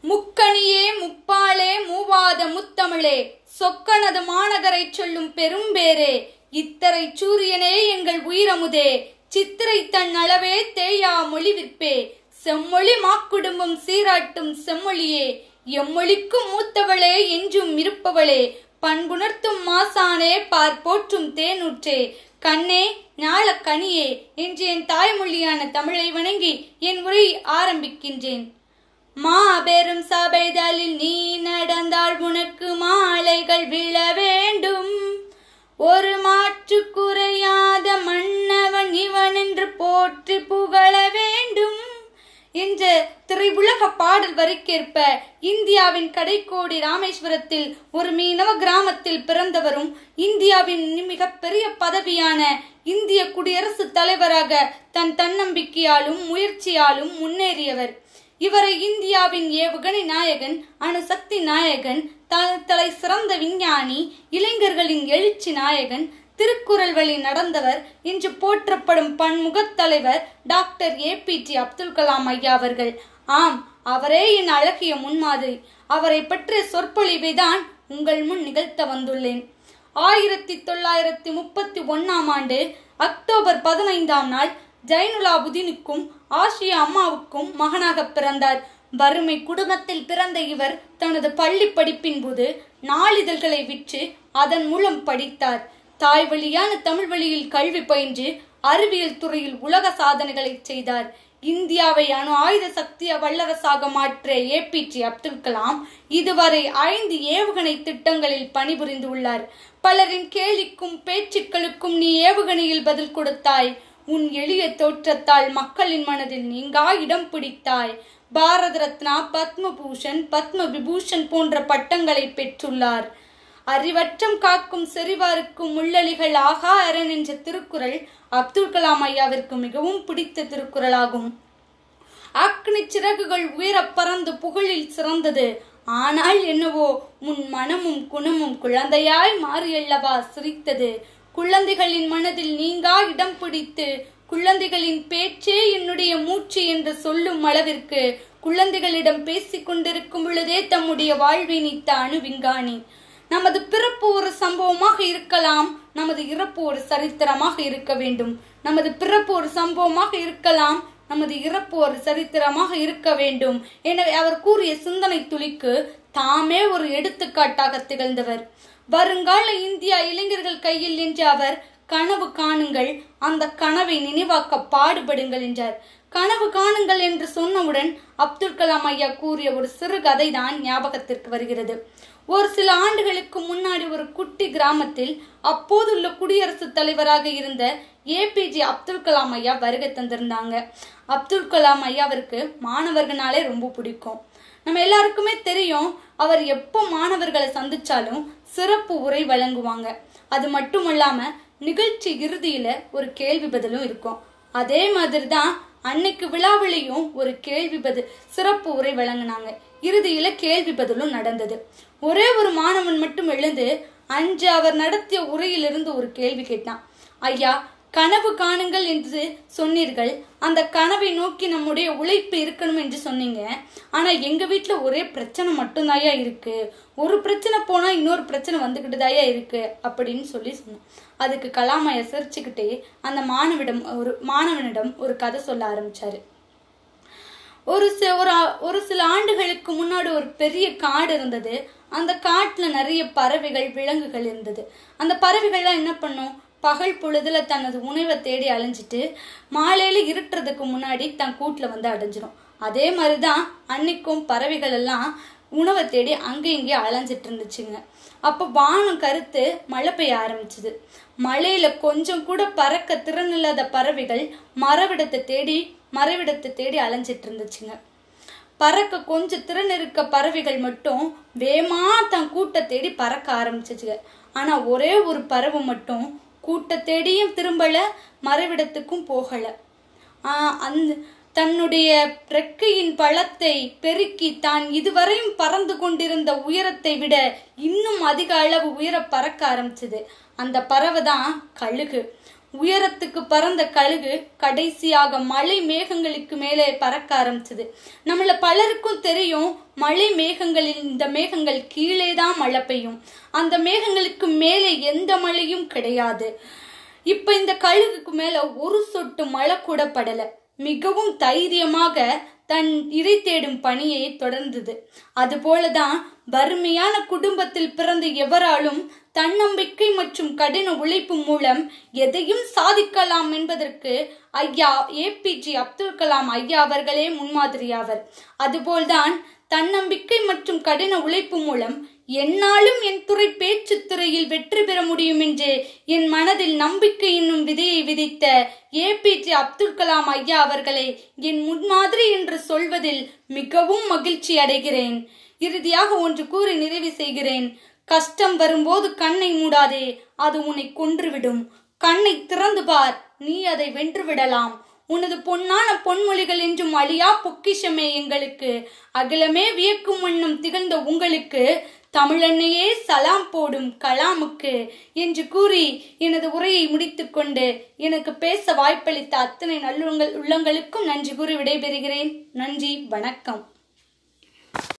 முக்கணியே முப்பாலே மூவாத முத்தமிழே சொக்கனது மாநகரைச் சொல்லும் பெரும்பேரே இத்தரை சூரியனே எங்கள் உயிரமுதே சித்திரை தன் அளவே தேயா மொழிவிற்பே செம்மொழி மாக்குடும்பம் சீராட்டும் செம்மொழியே எம்மொழிக்கும் மூத்தவளே என்றும் இருப்பவளே பண்புணர்த்தும் மாசானே பார் போற்றும் தேனூற்றே கண்ணே ஞாழ கனியே என்று என் தாய்மொழியான தமிழை வணங்கி என் உரை ஆரம்பிக்கின்றேன் மாபெரும் சபைதலில் நீ நடந்தால் உனக்கு மாலைகள் விழ வேண்டும் ஒரு மாற்று குறையாத மன்னவன் இவன் என்று போற்றி புகழ வேண்டும் என்ற திரையுலக பாடல் வரிக்கேற்ப இந்தியாவின் கடைக்கோடி ராமேஸ்வரத்தில் ஒரு மீனவ கிராமத்தில் பிறந்தவரும் இந்தியாவின் மிகப்பெரிய பதவியான இந்திய குடியரசுத் தலைவராக தன் தன்னம்பிக்கையாலும் முயற்சியாலும் முன்னேறியவர் இவரை இந்தியாவின் ஏவுகணை நாயகன் அணுசக்தி நாயகன் தலை சிறந்த விஞ்ஞானி இளைஞர்களின் எழுச்சி நாயகன் திருக்குறள் வழி நடந்தவர் இன்று போற்றப்படும் பன்முகத் தலைவர் doctor A P J Abdul Kalam ஐயா அவர்கள் ஆம் அவரே என் அழகிய முன்மாதிரி அவரை பற்றிய சொற்பொழிவை தான் உங்கள் முன் நிகழ்த்த வந்துள்ளேன் ஆயிரத்தி தொள்ளாயிரத்தி முப்பத்தி ஒன்னாம் ஆண்டு அக்டோபர் பதினைந்தாம் நாள் ஜைனுலாபுதீனுக்கும் ஆசியா அம்மாவுக்கும் மகனாக பிறந்தார் வறுமை குடும்பத்தில் பிறந்த இவர் தனது பள்ளி படிப்பின் போது நாளிதழ்களை விற்று அதன் மூலம் படித்தார் தாய் வழியான தமிழ் வழியில் கல்வி பயின்று அறிவியல் துறையில் உலக சாதனைகளை செய்தார் இந்தியாவை அணு ஆயுத சக்திய வல்லரசாக மாற்ற A P J Abdul Kalam இதுவரை ஐந்து ஏவுகணை திட்டங்களில் பணிபுரிந்து உள்ளார் பலரின் கேலிக்கும் பேச்சுக்களுக்கும் நீ ஏவுகணையில் பதில் கொடுத்தாய் உன் எளிய தோற்றத்தால் மக்களின் மனதில் நீங்கா இடம் பிடித்தாய் பாரத ரத்னா பத்மபூஷன் பத்ம விபூஷன் போன்ற பட்டங்களை பெற்றுள்ளார் அறிவற்றம் காக்கும் செறிவாருக்கும் முள்ளலிகள் ஆகா அரண் என்ற திருக்குறள் அப்துல் கலாம் ஐயாவிற்கு மிகவும் பிடித்த திருக்குறளாகும் அக்னி சிறகுகள் உயர பறந்து புகழில் சிறந்தது ஆனால் என்னவோ உன் மனமும் குணமும் குழந்தையாய் மாறியல்லவா சிரித்தது குழந்தைகளின் மனதில் நீங்கா இடம் பிடித்து குழந்தைகளின் பேச்சே என்னுடைய மூச்சு என்று சொல்லும் அளவிற்கு குழந்தைகளிடம் பேசிக் கொண்டிருக்கும் பொழுதே தம்முடைய வாழ்வை நீத்த அணு விஞ்ஞானி நமது பிறப்பு ஒரு சம்பவமாக இருக்கலாம் நமது இறப்பு ஒரு சரித்திரமாக இருக்க வேண்டும் நமது பிறப்பு ஒரு சம்பவமாக இருக்கலாம் நமது இறப்பு ஒரு சரித்திரமாக இருக்க வேண்டும் எனவே அவர் கூறிய சிந்தனை துளிக்கு தாமே ஒரு எடுத்துக்காட்டாக திகழ்ந்தவர் வருங்கால இந்தியா இளைஞர்கள் கையில் என்ற அவர் கனவு காணுங்கள் அந்த கனவை நினைவாக்க பாடுபடுங்கள் என்றார் கனவு காணுங்கள் என்று சொன்னவுடன் அப்துல் கலாம் ஐயா கூறிய ஒரு சிறு கதை தான் ஞாபகத்திற்கு வருகிறது ஒரு சில ஆண்டுகளுக்கு முன்னாடி ஒரு குட்டி கிராமத்தில் அப்போதுள்ள குடியரசுத் தலைவராக இருந்த ஏபிஜே அப்துல் கலாம் ஐயா வருகை தந்திருந்தாங்க அப்துல் கலாம் ஐயாவிற்கு மாணவர்களாலே ரொம்ப பிடிக்கும் நம்ம எல்லாருக்குமே தெரியும் அவர் எப்போ மாணவர்களை சந்திச்சாலும் சிறப்பு உரை வழங்குவாங்க அது மட்டும் இல்லாம நிகழ்ச்சி இறுதியில ஒரு கேள்வி பதிலும் இருக்கும் அதே மாதிரி தான் அன்னைக்கு விழாவிலையும் ஒரு கேள்வி பதில் சிறப்பு உரை வழங்கினாங்க இறுதியில கேள்வி பதிலும் நடந்தது ஒரே ஒரு மாணவன் மட்டும் எழுந்து அன்று அவர் நடத்திய உரையிலிருந்து ஒரு கேள்வி கேட்டான் ஐயா கனவு காணுங்கள் என்று சொன்னீர்கள் அந்த கனவை நோக்கி நம்முடைய உழைப்பு இருக்கணும் என்று சொன்னீங்க ஆனா எங்க வீட்டுல ஒரே பிரச்சனை மட்டும்தாயா இருக்கு ஒரு பிரச்சனை போனா இன்னொரு பிரச்சனை வந்துகிட்டுதாயா இருக்கு அப்படின்னு சொல்லி சொன்னோம் அதுக்கு கலாமைய சிரிச்சுக்கிட்டே அந்த மாணவிடம் ஒரு மாணவனிடம் ஒரு கதை சொல்ல ஆரம்பிச்சாரு ஒரு ஒரு ஒரு சில ஆண்டுகளுக்கு முன்னாடி ஒரு பெரிய காடு இருந்தது அந்த காட்டுல நிறைய பறவைகள் விலங்குகள் இருந்தது அந்த பறவைகள்லாம் என்ன பண்ணும் பகல் பொழுதுல தனது உணவை தேடி அலைஞ்சிட்டு மாலையில இருட்டுறதுக்கு முன்னாடி தன் கூட்டுல வந்து அடைஞ்சிரும் அதே மாதிரிதான் அன்னைக்கும் பறவைகள் எல்லாம் உணவை தேடி அங்கே இங்கே அலைஞ்சிட்டு இருந்துச்சுங்க அப்போ வானம் கருத்து மழை பெய்ய ஆரம்பிச்சுது மழையில கொஞ்சம் கூட பறக்க திறனில்லாத பறவைகள் மரவிடத்தை தேடி மறைவிடத்தை தேடி அலைஞ்சிட்டு இருந்துச்சுங்க பறக்க கொஞ்சம் திறன் இருக்க பறவைகள் மட்டும் வேமா தன் கூட்ட தேடி பறக்க ஆரம்பிச்சிச்சுங்க ஆனா ஒரே ஒரு பறவை மட்டும் கூட்ட தேடியும் திரும்பல மறைவிடத்துக்கும் போகல ஆஹ் அந்த தன்னுடைய ரெக்கையின் பழத்தை பெருக்கி தான் இதுவரையும் பறந்து கொண்டிருந்த உயரத்தை விட இன்னும் அதிக அளவு உயர பறக்க ஆரம்பிச்சது அந்த பறவை தான் கழுகு உயரத்துக்கு பறந்த கழுகு கடைசியாக மழை மேகங்களுக்கு மேலே பறக்க ஆரம்பிச்சது நம்மள பலருக்கும் தெரியும் மழை மேகங்களில் இந்த மேகங்கள் கீழே தான் மழை பெய்யும் அந்த மேகங்களுக்கு மேலே எந்த மழையும் கிடையாது இப்ப இந்த கழுகுக்கு மேல ஒரு சொட்டு மழை கூட படல மிகவும் தைரியமாக தன் இறை தேடும் பணியை தொடர்ந்தது அதுபோலதான் வறுமையான குடும்பத்தில் பிறந்த எவராலும் தன்னம்பிக்கை மற்றும் கடின உழைப்பு மூலம் எதையும் சாதிக்கலாம் என்பதற்கு ஐயா ஏபிஜே அப்துல் கலாம் ஐயா அவர்களே முன்மாதிரியாவர் அதுபோல்தான் தன்னம்பிக்கை மற்றும் கடின உழைப்பு மூலம் என்னாலும் என் துறை பேச்சு துறையில் வெற்றி பெற முடியும் என்று என் மனதில் நம்பிக்கை என்னும் விதையை விதித்த ஏபிஜே அப்துல் கலாம் ஐயா அவர்களை என் முன்மாதிரி என்று சொல்வதில் மிகவும் மகிழ்ச்சி அடைகிறேன் இறுதியாக ஒன்று கூறி நிறைவு செய்கிறேன் கஷ்டம் வரும்போது கண்ணை மூடாதே அது உன்னை கொன்றுவிடும் கண்ணை திறந்து பார் நீ அதை வென்று விடலாம் உனது பொன்னான பொன்மொழிகள் என்றும் அழியா பொக்கிஷமே எங்களுக்கு அகிலமே வியக்கும் வண்ணம் திகழ்ந்த உங்களுக்கு தமிழன்னையே சலாம் போடும் கலாமுக்கு என்று கூறி எனது உரையை முடித்துக்கொண்டு எனக்கு பேச வாய்ப்பளித்த அத்தனை நல்லுங்கள் உள்ளங்களுக்கும் நன்றி கூறி விடைபெறுகிறேன் நன்றி வணக்கம்